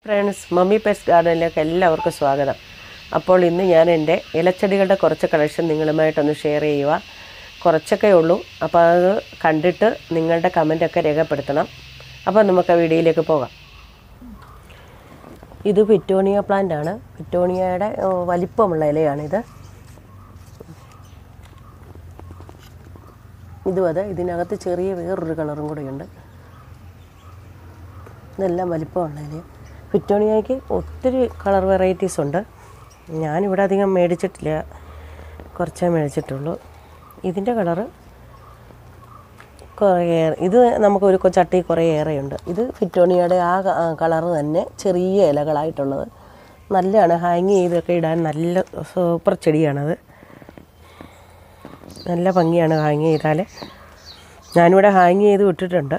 friends mummy pest ഗാർഡനിലേക്ക് എല്ലാവർക്കും സ്വാഗതം അപ്പോൾ ഇന്ന് ഞാൻ എൻ്റെ ഇലച്ചെടികളുടെ കുറച്ച് കളക്ഷൻ നിങ്ങളുമായിട്ടൊന്ന് ഷെയർ ചെയ്യുക കുറച്ചൊക്കെ ഉള്ളൂ അപ്പോൾ അത് കണ്ടിട്ട് നിങ്ങളുടെ കമൻറ്റൊക്കെ രേഖപ്പെടുത്തണം അപ്പോൾ നമുക്ക് ആ വീഡിയോയിലേക്ക് പോകാം ഇത് പിറ്റോണിയ പ്ലാന്റ് ആണ് പിറ്റോണിയയുടെ ഏ, വലിപ്പമുള്ള ഇലയാണിത് ഇതും അതെ ഇതിനകത്ത് ചെറിയ വേറൊരു കളറും കൂടെയുണ്ട് ഇതെല്ലാം വലിപ്പമുള്ള ഇല പിറ്റോണിയയ്ക്ക് ഒത്തിരി കളർ വെറൈറ്റീസ് ഉണ്ട് ഞാനിവിടെ അധികം മേടിച്ചിട്ടില്ല കുറച്ചേ മേടിച്ചിട്ടുള്ളൂ ഇതിൻ്റെ കളറ് കുറേ ഏറെ ഇത് നമുക്ക് ഒരു ചട്ടി കുറേ ഏറെയുണ്ട് ഇത് ഫിറ്റോണിയയുടെ ആ കളറ് തന്നെ ചെറിയ ഇലകളായിട്ടുള്ളത് നല്ലതാണ് ഹാങ് ചെയ്തൊക്കെ ഇടാൻ നല്ല സൂപ്പർ ചെടിയാണത് നല്ല ഭംഗിയാണ് ഹാങ് ചെയ്താൽ ഞാനിവിടെ ഹാങ് ചെയ്ത് വിട്ടിട്ടുണ്ട്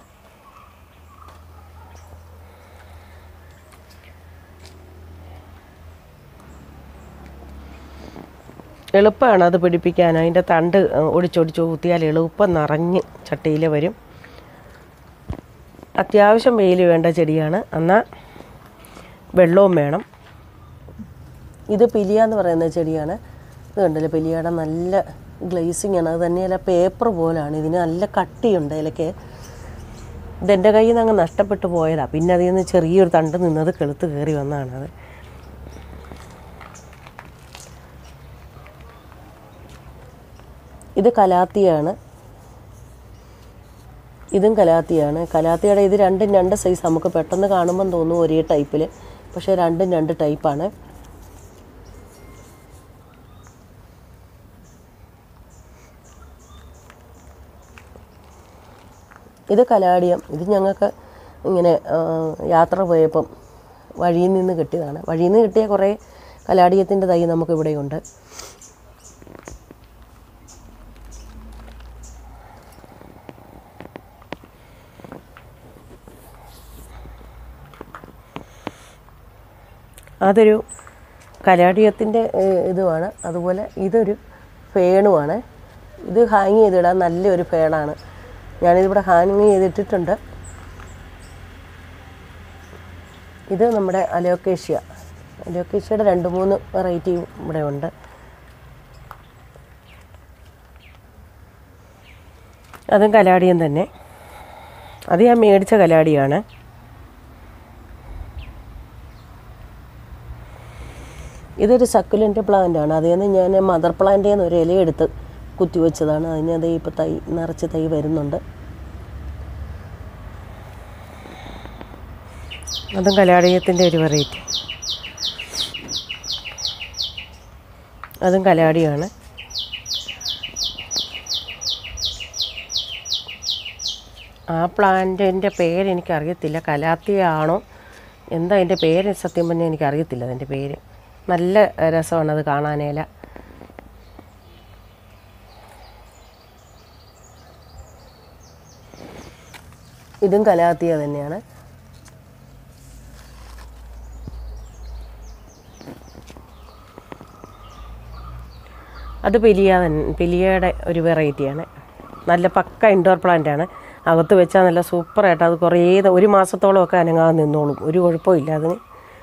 എളുപ്പമാണ് അത് പിടിപ്പിക്കാൻ അതിൻ്റെ തണ്ട് ഒടിച്ചൊടിച്ച് ഊത്തിയാൽ എളുപ്പം നിറഞ്ഞ് ചട്ടിയിൽ വരും അത്യാവശ്യം വെയിൽ വേണ്ട ചെടിയാണ് എന്നാൽ വെള്ളവും വേണം ഇത് പിലിയ എന്ന് പറയുന്ന ചെടിയാണ് ഇത് കണ്ടല്ലോ പിലിയയുടെ നല്ല ഗ്ലേസിങ് ആണ് അത് തന്നെയല്ല പേപ്പർ പോലാണ് ഇതിന് നല്ല കട്ടിയുണ്ട് ഇലയ്ക്ക് ഇതെൻ്റെ കയ്യിൽ നിന്ന് അങ്ങ് നഷ്ടപ്പെട്ടു പോയതാണ് പിന്നെ അതിൽ നിന്ന് ചെറിയൊരു തണ്ട് നിന്നത് കെളുത്ത് കയറി വന്നതാണത് ഇത് കലാത്തിയാണ് ഇതും കലാത്തിയാണ് കലാത്തിയുടെ ഇത് രണ്ടും രണ്ട് സൈസ് നമുക്ക് പെട്ടെന്ന് കാണുമ്പം തോന്നും ഒരേ ടൈപ്പിൽ പക്ഷേ രണ്ടും രണ്ട് ടൈപ്പാണ് ഇത് കലാടിയം ഇത് ഞങ്ങൾക്ക് ഇങ്ങനെ ആ, യാത്ര പോയപ്പം വഴിയിൽ നിന്ന് കിട്ടിയതാണ് വഴിയിൽ നിന്ന് കിട്ടിയ കുറേ കലാടിയത്തിൻ്റെ തൈ നമുക്കിവിടെയുണ്ട് അതൊരു കലാടിയത്തിൻ്റെ ഇതുമാണ് അതുപോലെ ഇതൊരു ഫേണുമാണ് ഇത് ഹാങ് ചെയ്തിടാൻ നല്ലൊരു ഫേണാണ് ഞാനിതിവിടെ ഹാങ് ചെയ്തിട്ടിട്ടുണ്ട് ഇത് നമ്മുടെ അലോക്കേഷ്യ അലോക്കേഷ്യയുടെ രണ്ട് മൂന്ന് വെറൈറ്റി ഇവിടെ ഉണ്ട് അതും കലാടിയം തന്നെ അത് ഞാൻ മേടിച്ച കലാടിയാണ് ഇതൊരു സക്കുലൻ്റ് പ്ലാന്റ് ആണ് അതിൽ നിന്ന് ഞാൻ മദർ പ്ലാന്റിൽ നിന്ന് ഒരു ഇലയെടുത്ത് കുത്തിവെച്ചതാണ് അതിന് അത് ഇപ്പോൾ തൈ നിറച്ച് തൈ വരുന്നുണ്ട് അതും കലാടിയത്തിൻ്റെ ഒരു വെറൈറ്റി അതും കലാടിയാണ് ആ പ്ലാന്റിൻ്റെ പേര് എനിക്കറിയത്തില്ല കലാത്തിയാണോ എന്താ അതിൻ്റെ പേര് സത്യം പറഞ്ഞാൽ എനിക്കറിയത്തില്ല അതിൻ്റെ പേര് നല്ല രസമാണ് അത് കാണാനേല ഇതും കലാത്തിയ തന്നെയാണ് അത് പിലിയ തന്നെ പിലിയയുടെ ഒരു വെറൈറ്റിയാണ് നല്ല പക്ക ഇൻഡോർ പ്ലാന്റ് ആണ് അകത്ത് വെച്ചാൽ നല്ല സൂപ്പറായിട്ട് അത് കുറേ ദ- ഒരു മാസത്തോളമൊക്കെ അനങ്ങാതെ നിന്നോളും ഒരു കുഴപ്പമില്ല അതിന്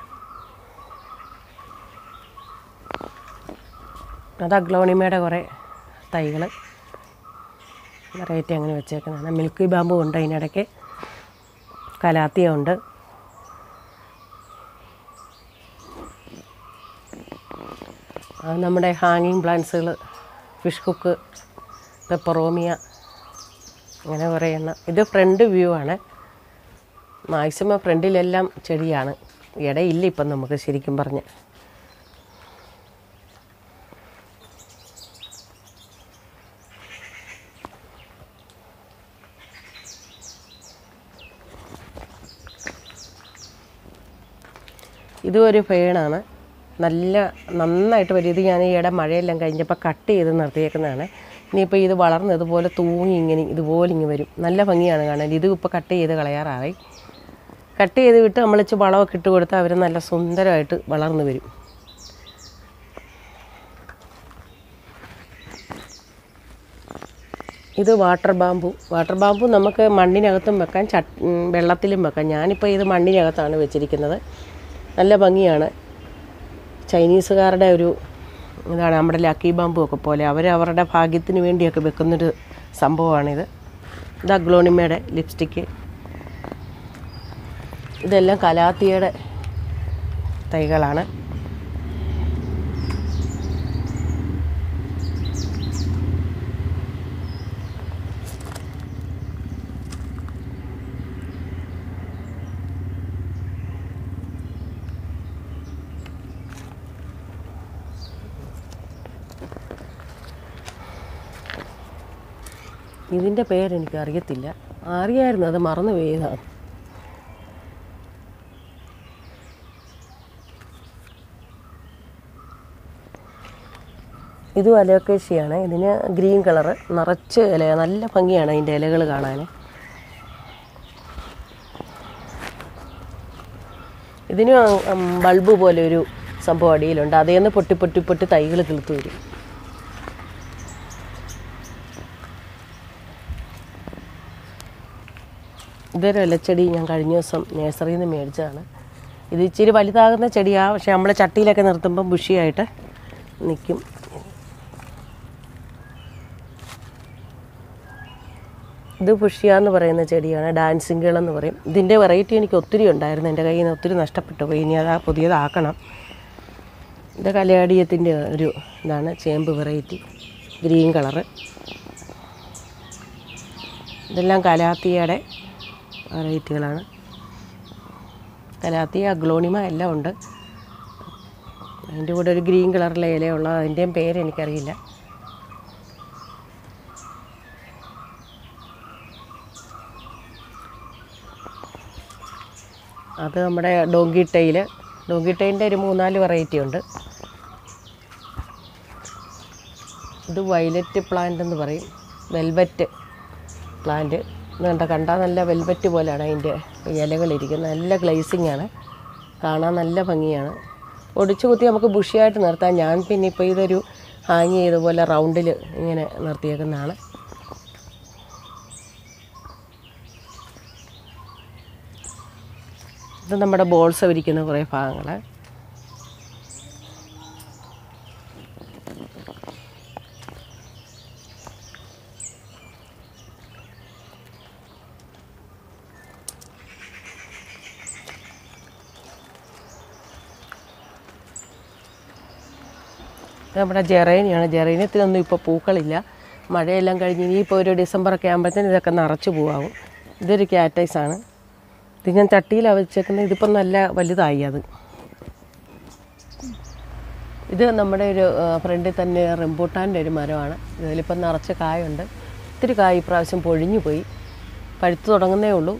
അത് അഗ്ലോണിമയുടെ കുറേ തൈകൾ വെറൈറ്റി അങ്ങനെ വെച്ചേക്കുന്നതാണ് മിൽക്കി ബാമ്പു ഉണ്ട് അതിനിടയ്ക്ക് കലാത്തിയ ഉണ്ട് അത് നമ്മുടെ ഹാങ്ങിങ് പ്ലാന്റ്സുകൾ ഫിഷ് കുക്ക് പെപ്പറോമിയ അങ്ങനെ കുറേ എണ്ണം ഇത് ഫ്രണ്ട് വ്യൂ ആണ് മാക്സിമം ഫ്രണ്ടിലെല്ലാം ചെടിയാണ് ഇടയില്ല ഇപ്പം നമുക്ക് ശരിക്കും പറഞ്ഞ് ഇതും ഒരു ഫേണാണ് നല്ല നന്നായിട്ട് വരും ഇത് ഞാൻ ഈയിടെ മഴയെല്ലാം കഴിഞ്ഞപ്പോൾ കട്ട് ചെയ്ത് നിർത്തിയേക്കുന്നതാണ് ഇനിയിപ്പോൾ ഇത് വളർന്ന് ഇതുപോലെ തൂങ്ങി ഇങ്ങനെ ഇതുപോലെ ഇങ്ങനെ വരും നല്ല ഭംഗിയാണ് കാണാൻ ഇത് ഇപ്പോൾ കട്ട് ചെയ്ത് കളയാറായി കട്ട് ചെയ്ത് വിട്ട് നമ്മൾ ഇച്ചിരി വളമൊക്കെ ഇട്ട് കൊടുത്താൽ അവർ നല്ല സുന്ദരമായിട്ട് വളർന്നു വരും ഇത് വാട്ടർ ബാമ്പു വാട്ടർ ബാമ്പു നമുക്ക് മണ്ണിനകത്തും വെക്കാം ചട്ട് ഉം, വെള്ളത്തിലും വെക്കാം ഞാനിപ്പോൾ ഇത് മണ്ണിനകത്താണ് വെച്ചിരിക്കുന്നത് നല്ല ഭംഗിയാണ് ചൈനീസുകാരുടെ ഒരു ഇതാണ് നമ്മുടെ ലക്കി ബാമ്പു ഒക്കെ പോലെ അവർ അവരുടെ ഭാഗ്യത്തിന് വേണ്ടിയൊക്കെ വെക്കുന്നൊരു സംഭവമാണിത് ഇത് അഗ്ലോണിമയുടെ ലിപ്സ്റ്റിക്ക് ഇതെല്ലാം കലാത്തിയുടെ തൈകളാണ് ഇതിൻ്റെ പേരെനിക്ക് അറിയത്തില്ല അറിയായിരുന്നു അത് മറന്നു പോയതാണ് ഇതും അലോക്കേഷ്യയാണ് ഇതിന് ഗ്രീൻ കളറ് നിറച്ച് ഇല നല്ല ഭംഗിയാണ് അതിൻ്റെ ഇലകൾ കാണാൻ ഇതിന് ബൾബ് പോലെ ഒരു സംഭവം അടിയിലുണ്ട് അതേ നിന്ന് പൊട്ടി പൊട്ടി പൊട്ടി തൈകൾ കിളുത്ത് വരും ഇതൊരു ഇലച്ചെടി ഞാൻ കഴിഞ്ഞ ദിവസം നഴ്സറിയിൽ നിന്ന് മേടിച്ചതാണ് ഇത് ഇച്ചിരി വലുതാകുന്ന ചെടിയാണ് പക്ഷെ നമ്മൾ ചട്ടിയിലൊക്കെ നിർത്തുമ്പോൾ ബുഷിയായിട്ട് നിൽക്കും ഇത് പുഷ്യ എന്ന് പറയുന്ന ചെടിയാണ് ഡാൻസിങ് ഗേൾ എന്ന് പറയും ഇതിൻ്റെ വെറൈറ്റി എനിക്ക് ഒത്തിരി ഉണ്ടായിരുന്നു എൻ്റെ കയ്യിൽ നിന്ന് ഒത്തിരി നഷ്ടപ്പെട്ടു പോയി ഇനി അത് ആ പുതിയതാക്കണം ഇത് കലയാടിയത്തിൻ്റെ ഒരു ഇതാണ് ചേമ്പ് വെറൈറ്റി ഗ്രീൻ കളറ് ഇതെല്ലാം കലാത്തിയുടെ വെറൈറ്റികളാണ് കലാത്തിയ അഗ്ലോണിമ എല്ലാം ഉണ്ട് അതിൻ്റെ കൂടെ ഒരു ഗ്രീൻ കളറിലെ ഇലയുള്ള അതിൻ്റെയും പേര് എനിക്കറിയില്ല അത് നമ്മുടെ ഡോങ്കി ടൈൽ ഡോങ്കി ടൈലിൻ്റെ ഒരു മൂന്നാല് വെറൈറ്റി ഉണ്ട് ഇത് വയലറ്റ് പ്ലാന്റ് എന്ന് പറയും വെൽവെറ്റ് പ്ലാന്റ് ഇത് കണ്ട കണ്ടാൽ നല്ല വെൽവെറ്റ് പോലെയാണ് അതിൻ്റെ ഇലകളിരിക്കുന്നത് നല്ല ഗ്ലേസിങ് ആണ് കാണാൻ നല്ല ഭംഗിയാണ് ഒടിച്ചു കുത്തി നമുക്ക് ബുഷിയായിട്ട് നിർത്താം ഞാൻ പിന്നെ ഇപ്പോൾ ഇതൊരു ഹാങ് ചെയ്ത പോലെ റൗണ്ടിൽ ഇങ്ങനെ നിർത്തിയേക്കുന്നതാണ് ഇത് നമ്മുടെ ബോൾസ് വിരിക്കുന്ന കുറേ ഭാഗങ്ങൾ ഇത് നമ്മുടെ ജെറേനിയാണ് ജെറേനിയത്തിനൊന്നും ഇപ്പോൾ പൂക്കളില്ല മഴയെല്ലാം കഴിഞ്ഞ് ഇനിയിപ്പോൾ ഒരു ഡിസംബറൊക്കെ ആകുമ്പോഴത്തേന് ഇതൊക്കെ നിറച്ച് പൂവാകും ഇതൊരു ക്യാറ്റൈസാണ് ഇത് ഞാൻ ചട്ടിയിലാണ് വെച്ചേക്കുന്നത് ഇതിപ്പം നല്ല വലുതായി അത് ഇത് നമ്മുടെ ഒരു ഫ്രണ്ടിൽ തന്നെ റെമ്പൂട്ടാൻ്റെ ഒരു മരമാണ് ഇതിലിപ്പം നിറച്ച് കായുണ്ട് ഇത്തിരി കായ് ഇപ്രാവശ്യം പൊഴിഞ്ഞു പോയി പഴുത്ത് തുടങ്ങുന്നേ ഉള്ളൂ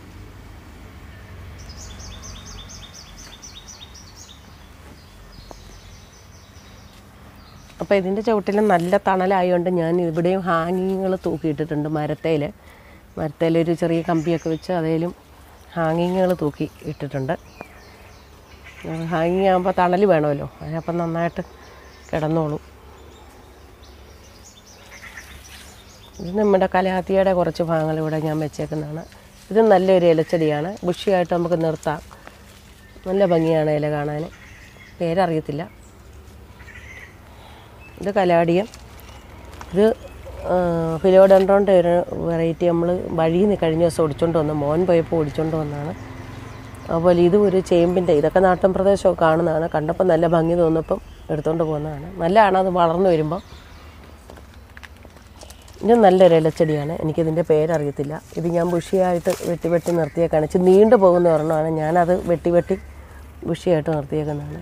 അപ്പോൾ ഇതിൻ്റെ ചുവട്ടിൽ നല്ല തണലായതുകൊണ്ട് ഞാൻ ഇവിടെയും ഹാങ്ങിങ്ങുകൾ തൂക്കിയിട്ടിട്ടുണ്ട് മരത്തേൽ മരത്തേലൊരു ചെറിയ കമ്പിയൊക്കെ വെച്ച് അതേലും ഹാങ്ങിങ്ങുകൾ തൂക്കി ഇട്ടിട്ടുണ്ട് ഹാങ്ങിങ് ആകുമ്പോൾ തണൽ വേണമല്ലോ അതിനപ്പം നന്നായിട്ട് കിടന്നോളും ഇത് നമ്മുടെ കലാത്തിയുടെ കുറച്ച് ഭാഗങ്ങൾ ഇവിടെ ഞാൻ വെച്ചേക്കുന്നതാണ് ഇത് നല്ലൊരു ഇലച്ചെടിയാണ് ബുഷിയായിട്ട് നമുക്ക് നിർത്താം നല്ല ഭംഗിയാണ് ഇല കാണാൻ പേരറിയത്തില്ല ഇത് കലാടിയം ഇത് ഫിലോഡൻഡ്രോൻ്റെ ഒരു വെറൈറ്റി നമ്മൾ വഴിയിൽ നിന്ന് കഴിഞ്ഞ ദിവസം ഒടിച്ചോണ്ട് വന്നു മോൻ പോയപ്പോൾ ഒടിച്ചോണ്ട് വന്നതാണ് അതുപോലെ ഇതും ഒരു ചേമ്പിൻ്റെ ഇതൊക്കെ നാട്ടിൻ പ്രദേശമൊക്കെ കാണുന്നതാണ് കണ്ടപ്പോൾ നല്ല ഭംഗി തോന്നിയപ്പം എടുത്തുകൊണ്ട് പോകുന്നതാണ് നല്ലതാണ് അത് വളർന്നു വരുമ്പോൾ ഇത് നല്ലൊരു ഇലച്ചെടിയാണ് എനിക്കിതിൻ്റെ പേരറിയത്തില്ല ഇത് ഞാൻ ബുഷിയായിട്ട് വെട്ടി വെട്ടി നിർത്തിയേക്കാണ് ഇച്ചിരി നീണ്ടു പോകുന്ന ഒരെണ്ണമാണ് ഞാനത് വെട്ടി വെട്ടി ബുഷിയായിട്ട് നിർത്തിയേക്കുന്നതാണ്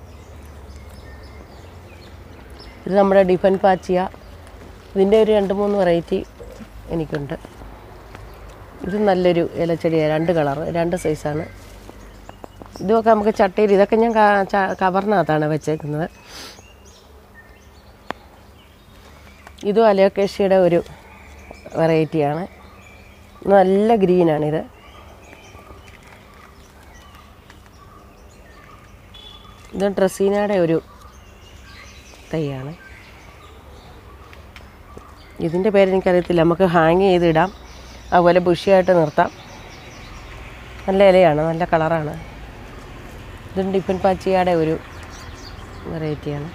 ഇത് നമ്മുടെ ഡിഫൻ പാച്ചിയ ഇതിൻ്റെ ഒരു രണ്ട് മൂന്ന് വെറൈറ്റി എനിക്കുണ്ട് ഇത് നല്ലൊരു ഇലച്ചെടിയാണ് രണ്ട് കളർ രണ്ട് സൈസാണ് ഇതൊക്കെ നമുക്ക് ചട്ടയിൽ ഇതൊക്കെ ഞാൻ ക- ച- കവറിനകത്താണ് വെച്ചേക്കുന്നത് ഇതും അലോക്കേഷ്യയുടെ ഒരു വെറൈറ്റിയാണ് നല്ല ഗ്രീനാണിത് ഇത് ഡ്രസ്സീനയുടെ ഒരു തൈയാണ് ഇതിൻ്റെ പേര് എനിക്കറിയത്തില്ല നമുക്ക് ഹാങ് ചെയ്തിടാം അതുപോലെ ബുഷിയായിട്ട് നിർത്താം നല്ല ഇലയാണ് നല്ല കളറാണ് ഇതും ഡിപ്പൻ പാച്ചിയുടെ ഒരു വെറൈറ്റിയാണ്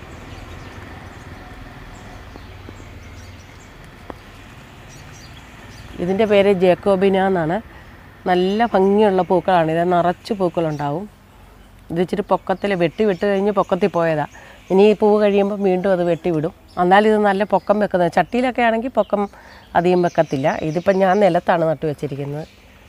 ഇതിൻ്റെ പേര് ജേക്കോബിന എന്നാണ് നല്ല ഭംഗിയുള്ള പൂക്കളാണ് ഇത് നിറച്ച് പൂക്കളുണ്ടാവും ഇത് ഇച്ചിരി പൊക്കത്തിൽ വെട്ടി വിട്ട് കഴിഞ്ഞ് പൊക്കത്തിൽ പോയതാ ഇനി ഈ പൂവ് കഴിയുമ്പോൾ വീണ്ടും അത് വെട്ടി വിടും എന്നാൽ ഇത് നല്ല പൊക്കം വെക്കുന്നത് ചട്ടിയിലൊക്കെ ആണെങ്കിൽ പൊക്കം അധികം വെക്കത്തില്ല ഇതിപ്പം ഞാൻ നിലത്താണ് നട്ടു വെച്ചിരിക്കുന്നത്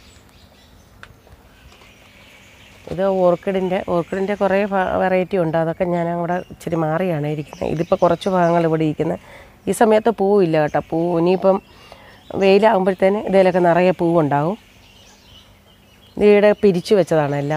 ഇത് ഓർക്കിഡിൻ്റെ ഓർക്കിഡിൻ്റെ കുറേ വെറൈറ്റി ഉണ്ട് അതൊക്കെ ഞാൻ അവിടെ ഇച്ചിരി മാറിയാണ് ഇരിക്കുന്നത് ഇതിപ്പോൾ കുറച്ച് ഭാഗങ്ങൾ ഇവിടെ ഇരിക്കുന്നത് ഈ സമയത്ത് പൂവില്ല കേട്ടോ പൂ ഇനിയിപ്പം വെയിലാകുമ്പോഴത്തേന് ഇതിലൊക്കെ നിറയെ പൂവുണ്ടാവും ഇതിവിടെ പിരിച്ചു വെച്ചതാണ് എല്ലാം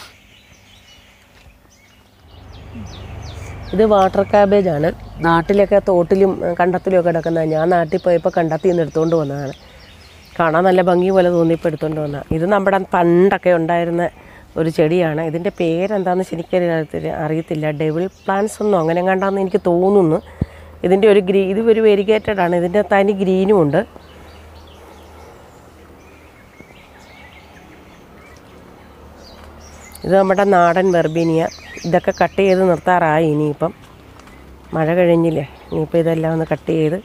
ഇത് വാട്ടർ കാബേജ് ആണ് നാട്ടിലൊക്കെ തോട്ടിലും ഏ, കണ്ടത്തിലും ഒക്കെ കിടക്കുന്നത് ഞാൻ നാട്ടിൽ പോയപ്പോൾ കണ്ടത്തിൽ നിന്ന് എടുത്തുകൊണ്ട് വന്നതാണ് കാണാൻ നല്ല ഭംഗി പോലെ തോന്നിയപ്പോൾ എടുത്തുകൊണ്ട് വന്ന ഇത് നമ്മുടെ പണ്ടൊക്കെ ഉണ്ടായിരുന്ന ഒരു ചെടിയാണ് ഇതിൻ്റെ പേരെന്താണെന്ന് ശരിക്കും അറിയത്തില്ല അറിയത്തില്ല ഡെവിൾ പ്ലാന്റ്സ് ഒന്നും അങ്ങനെ കണ്ടാന്ന് എനിക്ക് തോന്നുന്നു ഇതിൻ്റെ ഒരു ഗ്രീ ഇത് ഒരു വെരിഗേറ്റഡ് ആണ് ഇതിൻ്റെ തനി ഗ്രീനും ഉണ്ട് ഇത് നമ്മുടെ നാടൻ വെർബീനിയ ഇതൊക്കെ കട്ട് ചെയ്ത് നിർത്താറായി ഇനിയിപ്പം മഴ കഴിഞ്ഞില്ലേ ഇനിയിപ്പോൾ ഇതെല്ലാം ഒന്ന് കട്ട് ചെയ്ത്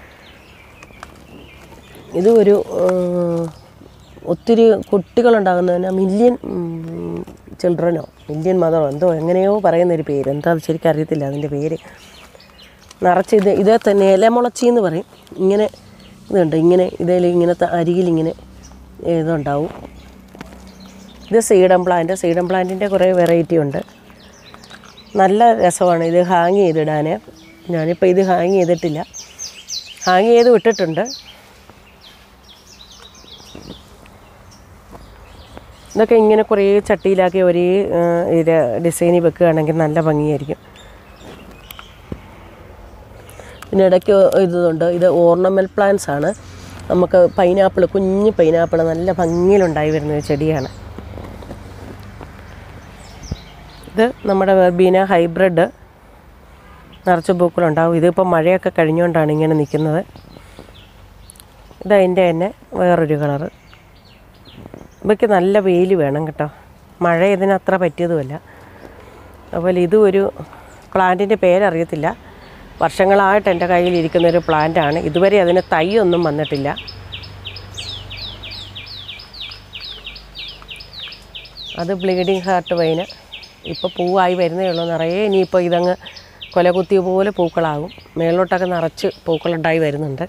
ഇത് ഒരു ഉം, ഒത്തിരി കുട്ടികളുണ്ടാകുന്നതിന് മില്യൺ ചിൽഡ്രനോ മില്യൺ മദറോ എന്തോ എങ്ങനെയോ പറയുന്നൊരു പേര് എന്താ അത് ശരിക്കും അറിയത്തില്ല അതിൻ്റെ പേര് നിറച്ച് ഇത് ഇതേ തന്നെ ഇലമുളച്ചി എന്ന് പറയും ഇങ്ങനെ ഇതുണ്ട് ഇങ്ങനെ ഇതിൽ ഇങ്ങനത്തെ അരികിൽ ഇങ്ങനെ ഇതുണ്ടാവും ഇത് സീഡം പ്ലാന്റ് സീഡം പ്ലാന്റിൻ്റെ കുറേ വെറൈറ്റി ഉണ്ട് നല്ല രസമാണ് ഇത് ഹാങ് ചെയ്തിടാൻ ഞാനിപ്പോൾ ഇത് ഹാങ് ചെയ്തിട്ടില്ല ഹാങ് ചെയ്ത് വിട്ടിട്ടുണ്ട് ഇതൊക്കെ ഇങ്ങനെ കുറേ ചട്ടിയിലാക്കി ഒരേ ആ, ഇത് ഡിസൈനിൽ വെക്കുകയാണെങ്കിൽ നല്ല ഭംഗിയായിരിക്കും പിന്നെ ഇടയ്ക്ക് ഇതുണ്ട് ഇത് ഓർണമെൻറ്റ് പ്ലാന്റ്സ് ആണ് നമുക്ക് പൈനാപ്പിൾ കുഞ്ഞ് പൈനാപ്പിൾ നല്ല ഭംഗിയിലുണ്ടായി വരുന്ന ഒരു ചെടിയാണ് ഇത് നമ്മുടെ വെർബീന ഹൈബ്രിഡ് നിറച്ച് പൂക്കളുണ്ടാവും ഇതിപ്പോൾ മഴയൊക്കെ കഴിഞ്ഞുകൊണ്ടാണ് ഇങ്ങനെ നിൽക്കുന്നത് ഇതതിൻ്റെ തന്നെ വേറൊരു കളറ് ഇവയ്ക്ക് നല്ല വെയിൽ വേണം കേട്ടോ മഴ ഇതിനത്ര പറ്റിയതുമല്ല അതുപോലെ ഇതും ഒരു പ്ലാന്റിൻ്റെ പേരറിയത്തില്ല വർഷങ്ങളായിട്ട് എൻ്റെ കയ്യിൽ ഇരിക്കുന്ന ഒരു പ്ലാന്റാണ് ഇതുവരെ അതിന് തൈ ഒന്നും വന്നിട്ടില്ല അത് ബ്ലീഡിങ് ഹാർട്ട് വൈന് ഇപ്പോൾ പൂവായി വരുന്നേ ഉള്ളൂ നിറയെ ഇനിയിപ്പോൾ ഇതങ്ങ് കൊല കുത്തിയ പോലെ പൂക്കളാകും മേളിലോട്ടൊക്കെ നിറച്ച് പൂക്കളുണ്ടായി വരുന്നുണ്ട്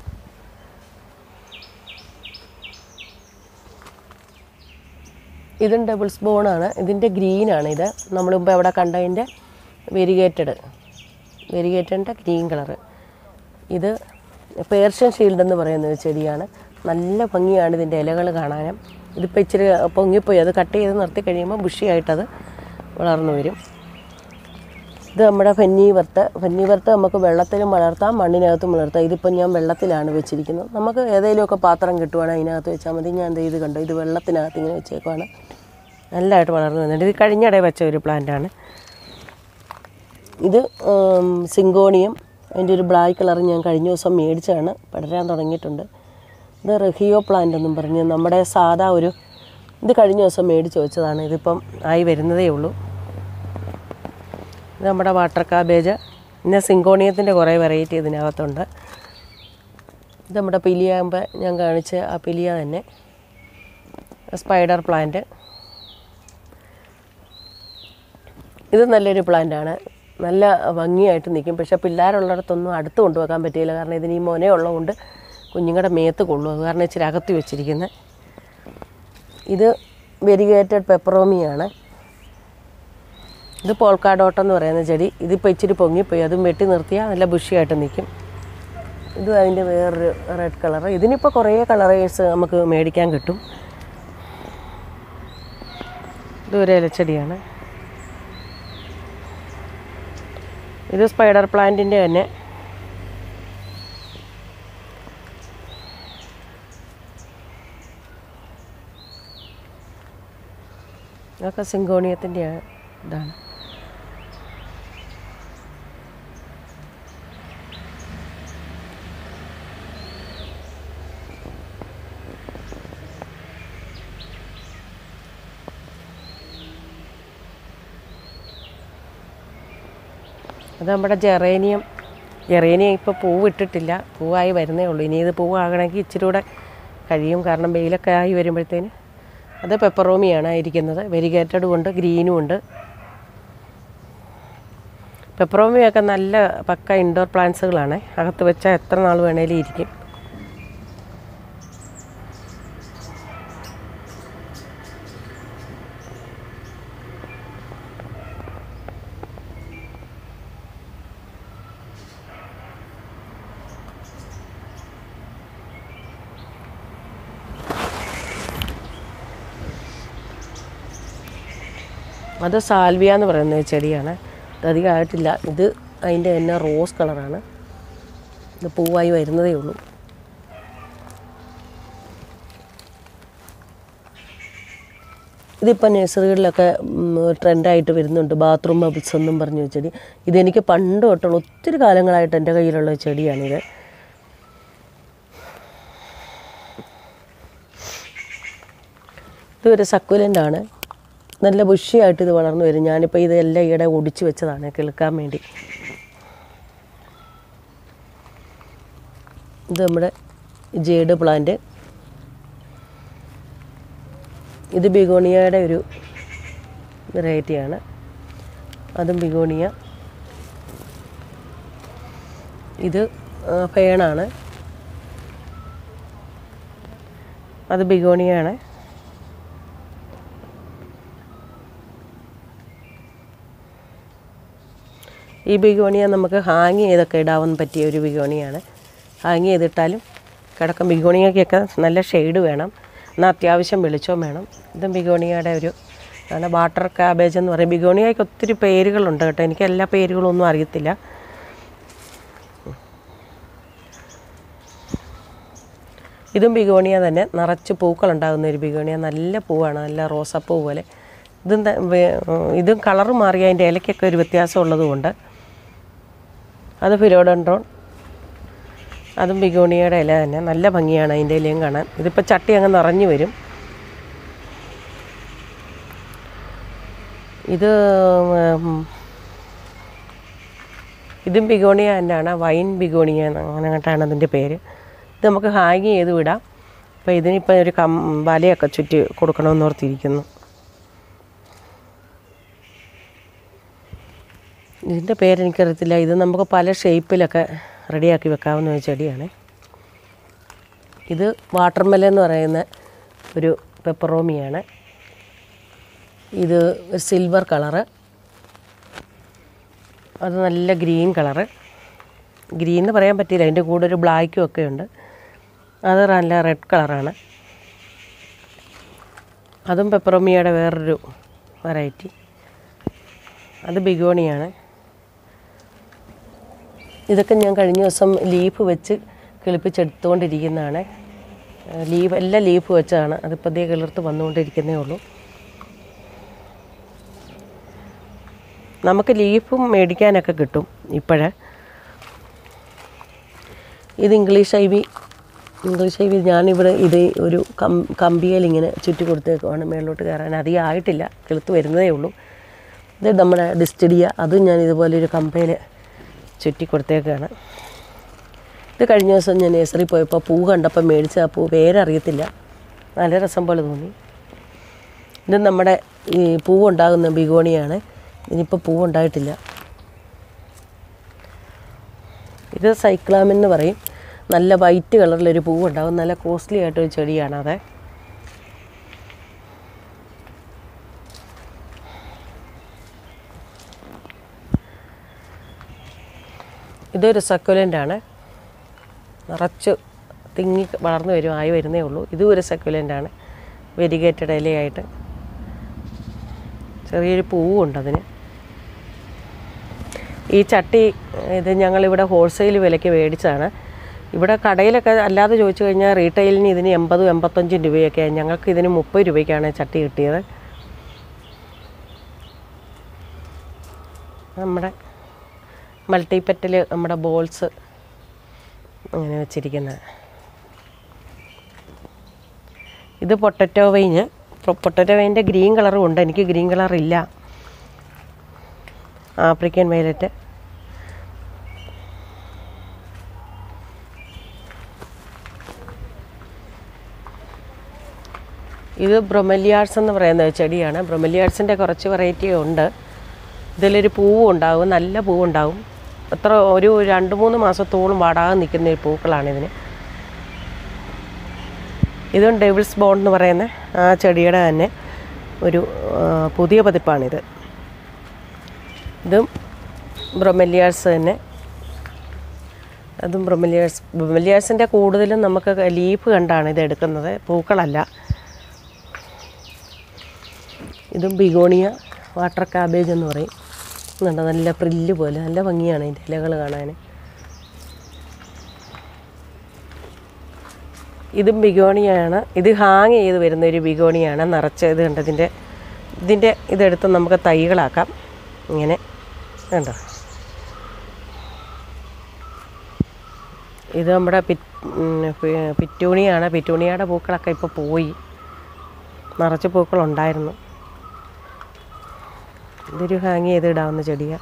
ഇതും ഡബിൾസ് ബോണാണ് ഇതിൻ്റെ ഗ്രീനാണ് ഇത് നമ്മൾ മുമ്പ് എവിടെ കണ്ടതിൻ്റെ വെരിഗേറ്റഡ് വെരിഗേറ്റഡിൻ്റെ ഗ്രീൻ കളറ് ഇത് പേർഷ്യൻ ഷീൽഡ് എന്ന് പറയുന്ന ഒരു ചെടിയാണ് നല്ല ഭംഗിയാണ് ഇതിൻ്റെ ഇലകൾ കാണാനും ഇതിപ്പോൾ ഇച്ചിരി പൊങ്ങിപ്പോയി അത് കട്ട് ചെയ്ത് നിർത്തി കഴിയുമ്പോൾ ബുഷിയായിട്ടത് വളർന്നു വരും ഇത് നമ്മുടെ ഫന്നീവർത്ത് ഫന്നീവർത്ത് നമുക്ക് വെള്ളത്തിലും വളർത്താം മണ്ണിനകത്തും വളർത്താം ഇതിപ്പോൾ ഞാൻ വെള്ളത്തിലാണ് വെച്ചിരിക്കുന്നത് നമുക്ക് ഏതെങ്കിലുമൊക്കെ പാത്രം കിട്ടുവാണെങ്കിൽ അതിനകത്ത് വെച്ചാൽ മതി ഞാൻ ദേ ഇത് കണ്ടു ഇത് വെള്ളത്തിനകത്ത് ഇങ്ങനെ വെച്ചേക്കുവാണ് നല്ലതായിട്ട് വളർന്നു വന്നിട്ട് ഇത് കഴിഞ്ഞിടെ വെച്ച ഒരു പ്ലാന്റാണ് ഇത് ഉം, സിങ്കോണിയം അതിൻ്റെ ഒരു ബ്ലാക്ക് കളർ ഞാൻ കഴിഞ്ഞ ദിവസം മേടിച്ചതാണ് പടരാൻ തുടങ്ങിയിട്ടുണ്ട് ഇത് റഹിയോ പ്ലാന്റ് എന്നും പറഞ്ഞ് നമ്മുടെ സാധാ ഒരു ഇത് കഴിഞ്ഞ ദിവസം മേടിച്ച് വെച്ചതാണ് ഇതിപ്പം ആയി വരുന്നതേ ഉള്ളൂ ഇത് നമ്മുടെ വാട്ടർ കാബേജ് പിന്നെ സിങ്കോണിയത്തിൻ്റെ കുറേ വെറൈറ്റി ഇതിനകത്തുണ്ട് ഇത് നമ്മുടെ പിലിയാകുമ്പോൾ ഞാൻ കാണിച്ച ആ പിലിയ തന്നെ സ്പൈഡർ പ്ലാന്റ് ഇത് നല്ലൊരു പ്ലാന്റാണ് നല്ല ഭംഗിയായിട്ട് നിൽക്കും പക്ഷേ പിള്ളേരുള്ളിടത്തൊന്നും അടുത്ത് കൊണ്ടുവെക്കാൻ പറ്റിയില്ല കാരണം ഇതിന് ഈ മൊന ഉള്ളതുകൊണ്ട് കുഞ്ഞുങ്ങളുടെ മേത്ത് കൊള്ളും അത് കാരണം ഇച്ചിരി അകത്തി വെച്ചിരിക്കുന്നത് ഇത് വെരിഗേറ്റഡ് പെപ്പറോമിയാണ് ഇത് പോൾക്കാഡോട്ടം എന്ന് പറയുന്ന ചെടി ഇതിപ്പോൾ ഇച്ചിരി പൊങ്ങിപ്പോയി അതും വെട്ടി നിർത്തിയാൽ നല്ല ബുഷിയായിട്ട് നിൽക്കും ഇത് അതിൻ്റെ വേറൊരു റെഡ് കളർ ഇതിനിപ്പോൾ കുറേ കളറേഴ്സ് നമുക്ക് മേടിക്കാൻ കിട്ടും ഇത് ഒരു ഇലച്ചെടിയാണ് ഇത് സ്പൈഡർ പ്ലാന്റിൻ്റെ തന്നെ ഇതൊക്കെ സിങ്കോണിയത്തിൻ്റെ ഇതാണ് അത് നമ്മുടെ ജെറേനിയം ജെറേനിയം ഇപ്പോൾ പൂവ് ഇട്ടിട്ടില്ല പൂവായി വരുന്നേ ഉള്ളൂ ഇനി ഇത് പൂവാകണമെങ്കിൽ ഇച്ചിരി കൂടെ കഴിയും കാരണം വെയിലൊക്കെ ആയി വരുമ്പോഴത്തേന് അത് പെപ്പറോമിയാണ് ഇരിക്കുന്നത് വെരിഗേറ്റഡും ഉണ്ട് ഗ്രീനും ഉണ്ട് പെപ്പറോമിയൊക്കെ നല്ല പക്ക ഇൻഡോർ പ്ലാന്റ്സുകളാണ് അകത്ത് വെച്ചാൽ എത്ര നാൾ വേണേലും ഇരിക്കും അത് സാൽവിയ എന്ന് പറയുന്ന ഒരു ചെടിയാണ് ഇത് അധികം ആയിട്ടില്ല ഇത് അതിൻ്റെ തന്നെ റോസ് കളറാണ് ഇത് പൂവായി വരുന്നതേ ഉള്ളൂ ഇതിപ്പോൾ നഴ്സറികളിലൊക്കെ ട്രെൻഡായിട്ട് വരുന്നുണ്ട് ബാത്റൂം ബബിൾസ് എന്നും പറഞ്ഞ ഒരു ചെടി ഇതെനിക്ക് പണ്ട് തൊട്ടുള്ള ഒത്തിരി കാലങ്ങളായിട്ട് എൻ്റെ കയ്യിലുള്ള ഒരു ചെടിയാണിത് ഇതൊരു സക്കുലൻ്റ് ആണ് നല്ല ബുഷിയായിട്ട് ഇത് വളർന്നു വരും ഞാനിപ്പോൾ ഇതെല്ലാം ഈയിടെ ഒടിച്ചു വെച്ചതാണ് കിളുക്കാൻ വേണ്ടി ഇത് നമ്മുടെ ജേഡ് പ്ലാന്റ് ഇത് ബിഗോണിയയുടെ ഒരു വെറൈറ്റിയാണ് അതും ബിഗോണിയ ഇത് ആ, ഫേണാണ് അത് ബിഗോണിയാണ് ഈ ബിഗോണിയ നമുക്ക് ഹാങ് ചെയ്തൊക്കെ ഇടാൻ പറ്റിയ ഒരു ബിഗോണിയാണ് ഹാങ് ചെയ്തിട്ടാലും കിടക്കും ബിഗോണിയക്കൊക്കെ നല്ല ഷെയ്ഡ് വേണം എന്നാൽ അത്യാവശ്യം വെളിച്ചവും വേണം ഇതും ബിഗോണിയയുടെ ഒരു ആണ് വാട്ടർ കാബേജ് എന്ന് പറയും ബിഗോണിയയ്ക്ക് ഒത്തിരി പേരുകളുണ്ട് കേട്ടോ എനിക്ക് എല്ലാ പേരുകളൊന്നും അറിയത്തില്ല ഇതും ബിഗോണിയ തന്നെ നിറച്ച് പൂക്കളുണ്ടാകുന്ന ഒരു ബിഗോണിയ നല്ല പൂവാണ് നല്ല റോസപ്പൂ പോലെ ഇതും ത- വേ- ഇതും കളറ് മാറി അതിൻ്റെ ഇലയ്ക്കൊക്കെ ഒരു വ്യത്യാസം ഉള്ളതുകൊണ്ട് അത് ഫിലോഡൻഡ്രോൺ അതും ബിഗോണിയയുടെ ഇല തന്നെ നല്ല ഭംഗിയാണ് അതിൻ്റെ ഇലയും കാണാൻ ഇതിപ്പോൾ ചട്ടി അങ്ങ് നിറഞ്ഞു വരും ഇത് ഉം, ഇതും ബിഗോണിയ തന്നെയാണ് വൈൻ ബിഗോണിയ എന്ന് അങ്ങനെ കണ്ടാണ് അതിൻ്റെ പേര് ഇത് നമുക്ക് ഹാങ് ചെയ്ത് വിടാം അപ്പോൾ ഇതിനിപ്പോൾ ഒരു കം വലയൊക്കെ ചുറ്റി കൊടുക്കണമെന്ന് ഓർത്തിരിക്കുന്നു ഇതിൻ്റെ പേരെനിക്കറിയത്തില്ല ഇത് നമുക്ക് പല ഷേപ്പിലൊക്കെ റെഡിയാക്കി വെക്കാവുന്ന ഒരു ചെടിയാണ് ഇത് വാട്ടർമെലൻ എന്ന് പറയുന്ന ഒരു പെപ്പറോമിയാണ് ഇത് ഒരു സിൽവർ കളറ് അത് നല്ല ഗ്രീൻ കളറ് ഗ്രീൻ എന്ന് പറയാൻ പറ്റില്ല അതിൻ്റെ കൂടെ ഒരു ബ്ലാക്കും ഒക്കെ ഉണ്ട് അത് നല്ല റെഡ് കളറാണ് അതും പെപ്പറോമിയയുടെ വേറൊരു വെറൈറ്റി അത് ബിഗോണിയാണ് ഇതൊക്കെ ഞാൻ കഴിഞ്ഞ ദിവസം ലീഫ് വെച്ച് കിളിപ്പിച്ചെടുത്തുകൊണ്ടിരിക്കുന്നതാണ് ലീഫ് എല്ലാം ലീഫ് വെച്ചാണ് അതിപ്പോൾ അതേ കിളിർത്ത് വന്നുകൊണ്ടിരിക്കുന്നേ ഉള്ളൂ നമുക്ക് ലീഫും മേടിക്കാനൊക്കെ കിട്ടും ഇപ്പോഴേ ഇത് English ivy English ivy ഞാനിവിടെ ഇത് ഒരു കം കമ്പിയിൽ ഇങ്ങനെ ചുറ്റി കൊടുത്തേക്കുവാണ് മേളിലോട്ട് കയറാൻ അധികം ആയിട്ടില്ല കിളുത്ത് വരുന്നതേ ഉള്ളൂ ഇത് നമ്മുടെ ഡിസ്റ്റഡിയ അതും ഞാൻ ഇതുപോലെ ഒരു കമ്പയിൽ ചുറ്റി കൊടുത്തേക്കാണ് ഇത് കഴിഞ്ഞ ദിവസം ഞാൻ നേഴ്സറി പോയപ്പോൾ പൂ കണ്ടപ്പോൾ മേടിച്ച ആ പൂ പേരറിയത്തില്ല നല്ല രസം പോലെ തോന്നി ഇത് നമ്മുടെ ഈ പൂവുണ്ടാകുന്ന ബിഗോണിയാണ് ഇതിനിപ്പോൾ പൂവുണ്ടായിട്ടില്ല ഇത് സൈക്ലാമിൻ എന്ന് പറയും നല്ല വൈറ്റ് കളറിലൊരു പൂവുണ്ടാകും നല്ല കോസ്റ്റ്ലി ആയിട്ടൊരു ചെടിയാണ് അത് ഇതൊരു സക്കുലൻ്റ് ആണ് നിറച്ച് തിങ്ങി വളർന്നു വരും ആയി വരുന്നേ ഉള്ളൂ ഇതും ഒരു സക്കുലൻ്റ് ആണ് വെരിഗേറ്റഡ് ഇലയായിട്ട് ചെറിയൊരു പൂവുണ്ട് അതിന് ഈ ചട്ടി ഇത് ഞങ്ങളിവിടെ ഹോൾസെയിൽ വിലയ്ക്ക് മേടിച്ചതാണ് ഇവിടെ കടയിലൊക്കെ അല്ലാതെ ചോദിച്ചു കഴിഞ്ഞാൽ റീറ്റെയിലിന് ഇതിന് എൺപതും എൺപത്തഞ്ചും രൂപയൊക്കെയാണ് ഞങ്ങൾക്ക് ഇതിന് മുപ്പത് രൂപയ്ക്കാണ് ചട്ടി കിട്ടിയത് നമ്മുടെ മൾട്ടിപ്പറ്റിൽ നമ്മുടെ ബോൾസ് അങ്ങനെ വെച്ചിരിക്കുന്നത് ഇത് പൊട്ടറ്റോ വൈന് പൊട്ടറ്റോ വൈൻ്റെ ഗ്രീൻ കളറും ഉണ്ട് എനിക്ക് ഗ്രീൻ കളർ ഇല്ല ആഫ്രിക്കൻ വയലറ്റ് ഇത് ബ്രൊമലിയാർട്സ് എന്ന് പറയുന്ന ചെടിയാണ് ബ്രൊമലിയാർട്സിൻ്റെ കുറച്ച് വെറൈറ്റി ഉണ്ട് ഇതിലൊരു പൂവ് ഉണ്ടാവും നല്ല പൂവുണ്ടാവും എത്ര ഒരു രണ്ട് മൂന്ന് മാസത്തോളം വാടാതെ നിൽക്കുന്ന ഒരു പൂക്കളാണിതിന് ഇതും ഡെവിൾസ് ബോണ്ട് എന്ന് പറയുന്ന ആ ചെടിയുടെ തന്നെ ഒരു ആ, പുതിയ പതിപ്പാണിത് ഇതും ബ്രൊമലിയാർസ് തന്നെ അതും ബ്രൊമലിയാർസ് ബ്രൊമലിയാർസിൻ്റെ കൂടുതലും നമുക്ക് ലീഫ് കണ്ടാണ് ഇത് എടുക്കുന്നത് പൂക്കളല്ല ഇതും ബിഗോണിയ വാട്ടർ കാബേജ് എന്ന് പറയും ഇതുണ്ട് നല്ല പ്രില്ല് പോലെ നല്ല ഭംഗിയാണ് ഇതിൻ്റെ ഇലകൾ കാണാൻ ഇതും ബിഗോണിയാണ് ഇത് ഹാങ് ചെയ്ത് വരുന്ന ഒരു ബിഗോണിയാണ് നിറച്ച് ഇത് കണ്ടോ ഇതിൻ്റെ ഇതിൻ്റെ ഇതെടുത്ത് നമുക്ക് തൈകളാക്കാം ഇങ്ങനെ കണ്ടോ ഇത് നമ്മുടെ പി ഉം, പി- പിറ്റൂണിയാണ് പിറ്റൂണിയുടെ പൂക്കളൊക്കെ ഇപ്പോൾ പോയി നിറച്ച് പൂക്കളുണ്ടായിരുന്നു ഇതൊരു ഹാങ് ചെയ്തിടാവുന്ന ചെടിയാണ്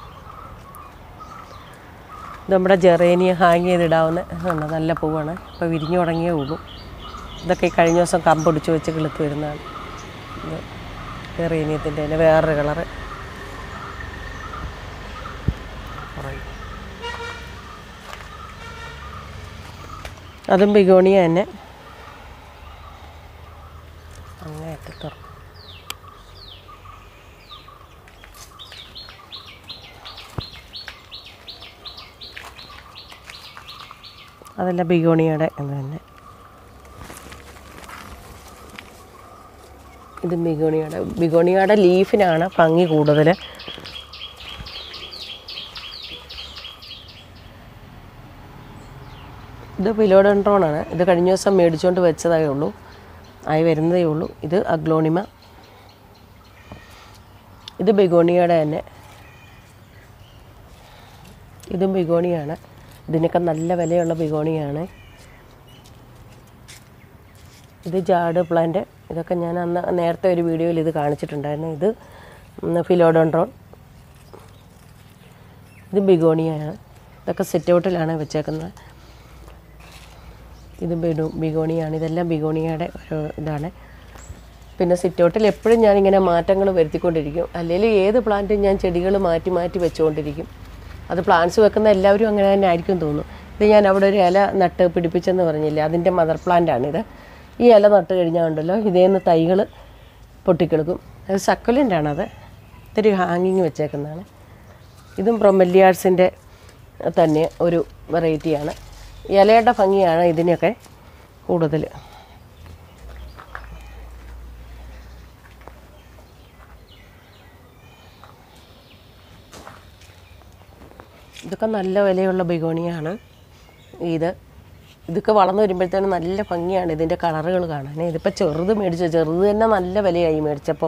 ഇത് നമ്മുടെ ജെറേനിയ ഹാങ് ചെയ്തിടാവുന്ന ആണ് നല്ല പൂവാണ് ഇപ്പോൾ വിരിഞ്ഞു തുടങ്ങിയേ ഉള്ളൂ ഇതൊക്കെ ഈ കഴിഞ്ഞ ദിവസം കമ്പൊടിച്ച് വെച്ച് കിളുത്ത് വരുന്നതാണ് ഇത് ജെറേനിയത്തിൻ്റെ തന്നെ വേറൊരു കളറ് അതും ബിഗോണിയ തന്നെ അങ്ങേയറ്റത്ത് തുറക്കും അതെല്ലാം ബിഗോണിയുടെ ഇത് തന്നെ ഇത് ബിഗോണിയുടെ ബിഗോണിയുടെ ലീഫിനാണ് ഭംഗി കൂടുതൽ ഇത് പിലോഡൻട്രോണാണ് ഇത് കഴിഞ്ഞ ദിവസം മേടിച്ചുകൊണ്ട് വെച്ചതേ ഉള്ളൂ ആയി വരുന്നതേ ഉള്ളൂ ഇത് അഗ്ലോണിമ ഇത് ബിഗോണിയുടെ തന്നെ ഇതും ബിഗോണിയാണ് ഇതിനൊക്കെ നല്ല വിലയുള്ള ബിഗോണിയാണ് ഇത് ജാഡ് പ്ലാന്റ് ഇതൊക്കെ ഞാൻ അന്ന് നേരത്തെ ഒരു വീഡിയോയിൽ ഇത് കാണിച്ചിട്ടുണ്ടായിരുന്നു ഇത് ഫിലോഡോൺട്രോൺ ഇത് ബിഗോണിയാണ് ഇതൊക്കെ സിറ്റ് ഔട്ടിലാണ് വെച്ചേക്കുന്നത് ഇത് ബിഡു ബിഗോണിയാണ് ഇതെല്ലാം ബിഗോണിയയുടെ ഒരു ഇതാണ് പിന്നെ സിറ്റ് ഔട്ടിൽ എപ്പോഴും ഞാനിങ്ങനെ മാറ്റങ്ങൾ വരുത്തിക്കൊണ്ടിരിക്കും അല്ലെങ്കിൽ ഏത് പ്ലാന്റും ഞാൻ ചെടികൾ മാറ്റി മാറ്റി വെച്ചുകൊണ്ടിരിക്കും അത് പ്ലാന്റ്സ് വെക്കുന്ന എല്ലാവരും അങ്ങനെ തന്നെ ആയിരിക്കും തോന്നുന്നു ഇത് ഞാൻ അവിടെ ഒരു ഇല നട്ട് പിടിപ്പിച്ചെന്ന് പറഞ്ഞില്ലേ അതിൻ്റെ മദർ പ്ലാന്റാണിത് ഈ ഇല നട്ട് കഴിഞ്ഞാൽ ഉണ്ടല്ലോ ഇതേന്ന് തൈകൾ പൊട്ടിക്കിളക്കും അത് സക്കുലൻ്റാണത് ഇത്തിരി ഹാങ്ങിങ് വെച്ചേക്കുന്നതാണ് ഇതും പ്രൊമല്ലിയാർട്സിൻ്റെ തന്നെ ഒരു വെറൈറ്റിയാണ് ഇലയുടെ ഭംഗിയാണ് ഇതിനൊക്കെ കൂടുതൽ ഇതൊക്കെ നല്ല വിലയുള്ള ബിഗോണിയാണ് ഇത് ഇതൊക്കെ വളർന്നു വരുമ്പോഴത്തേനും നല്ല ഭംഗിയാണ് ഇതിൻ്റെ കളറുകൾ കാണാൻ ഇതിപ്പോൾ ചെറുത് മേടിച്ച ചെറുത് തന്നെ നല്ല വിലയായി മേടിച്ചപ്പോൾ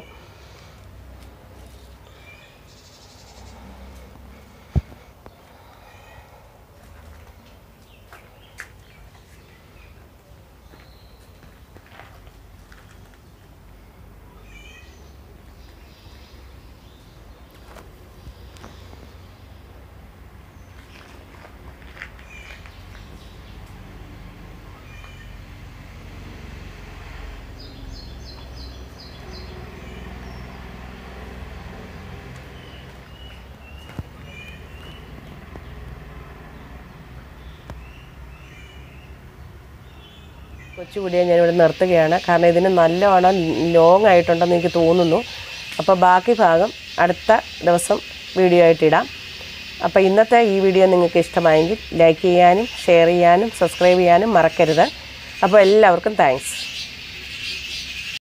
കൊച്ചു വീഡിയോ ഞാനിവിടെ നിർത്തുകയാണ് കാരണം ഇതിന് നല്ലവണ്ണം ലോങ് ആയിട്ടുണ്ടെന്ന് എനിക്ക് തോന്നുന്നു അപ്പോൾ ബാക്കി ഭാഗം അടുത്ത ദിവസം വീഡിയോ ആയിട്ട് ഇടാം അപ്പോൾ ഇന്നത്തെ ഈ വീഡിയോ നിങ്ങൾക്ക് ഇഷ്ടമായെങ്കിൽ ലൈക്ക് ചെയ്യാനും ഷെയർ ചെയ്യാനും സബ്സ്ക്രൈബ് ചെയ്യാനും മറക്കരുത് അപ്പോൾ എല്ലാവർക്കും താങ്ക്സ്